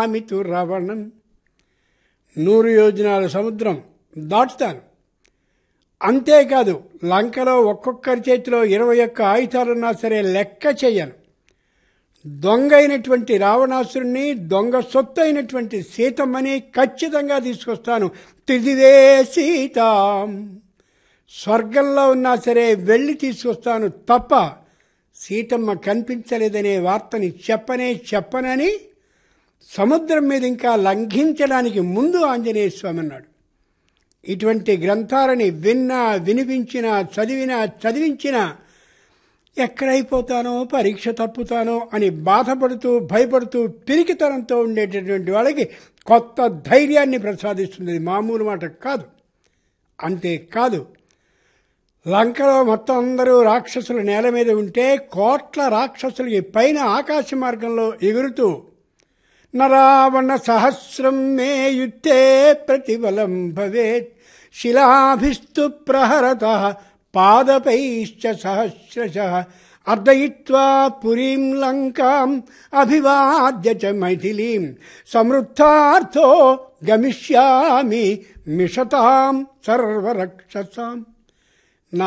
గమిష్యామితు రవణం నూరు యోజనాల సముద్రం దాటుతాను అంతేకాదు లంకలో ఒక్కొక్కరి చేతిలో ఇరవై ఒక్క ఆయుధాలున్నా సరే లెక్క చెయ్యను దొంగ అయినటువంటి రావణాసురుణ్ణి దొంగ సొత్తు అయినటువంటి సీతమ్మని ఖచ్చితంగా తీసుకొస్తాను తిదివే సీత స్వర్గంలో ఉన్నా సరే వెళ్ళి తీసుకొస్తాను తప్ప సీతమ్మ కనిపించలేదనే వార్తని చెప్పనే చెప్పనని సముద్రం మీద ఇంకా లంఘించడానికి ముందు ఆంజనేయ స్వామి అన్నాడు ఇటువంటి గ్రంథాలని విన్నా వినిపించినా చదివినా చదివించినా ఎక్కడైపోతానో పరీక్ష తప్పుతానో అని బాధపడుతూ భయపడుతూ పిరికితనంతో ఉండేటటువంటి వాళ్ళకి కొత్త ధైర్యాన్ని ప్రసాదిస్తుంది మామూలు మాట కాదు అంతేకాదు లంకలో మొత్తం అందరూ రాక్షసులు నేల మీద ఉంటే కోట్ల రాక్షసులకి పైన ఆకాశ మార్గంలో ఎగురుతూ నరావణ సహస్రం మే యుద్ధే ప్రతిబలం భవేత్ శిలాభిస్తు ప్రహరత పాదపైశ్చ సహస్రశ అర్దయిత్వా పురీం లంకాం అభివాద్య చ మైథిలీం సమృద్ధార్థో గమిష్యామి మిషతాం సర్వరక్షసాం